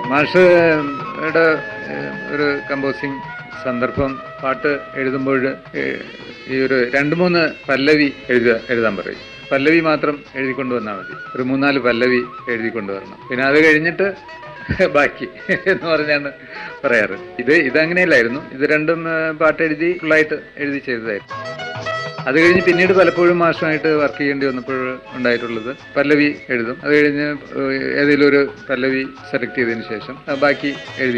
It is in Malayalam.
മാഷയുടെ ഒരു കമ്പോസിങ് സന്ദർഭം പാട്ട് എഴുതുമ്പോൾ ഈ ഒരു രണ്ട് മൂന്ന് പല്ലവി എഴുതുക എഴുതാൻ പറയും പല്ലവി മാത്രം എഴുതിക്കൊണ്ട് വന്നാൽ മതി ഒരു മൂന്നാല് പല്ലവി എഴുതിക്കൊണ്ട് വരണം പിന്നെ അത് കഴിഞ്ഞിട്ട് ബാക്കി എന്ന് പറഞ്ഞാണ് പറയാറ് ഇത് ഇതങ്ങനെയല്ലായിരുന്നു ഇത് രണ്ടും ആ, പാട്ട് എഴുതി ഫുള്ളായിട്ട് എഴുതി ചെയ്തതായിരുന്നു അത് കഴിഞ്ഞ് പിന്നീട് പലപ്പോഴും മാഷുമായിട്ട് വർക്ക് ചെയ്യേണ്ടി വന്നപ്പോൾ ഉണ്ടായിട്ടുള്ളത് പല്ലവി എഴുതും അത് കഴിഞ്ഞ് ഏഹ്, ഏതെങ്കിലും ഒരു പല്ലവി സെലക്ട് ചെയ്തതിന് ശേഷം ആ ബാക്കി എഴുതി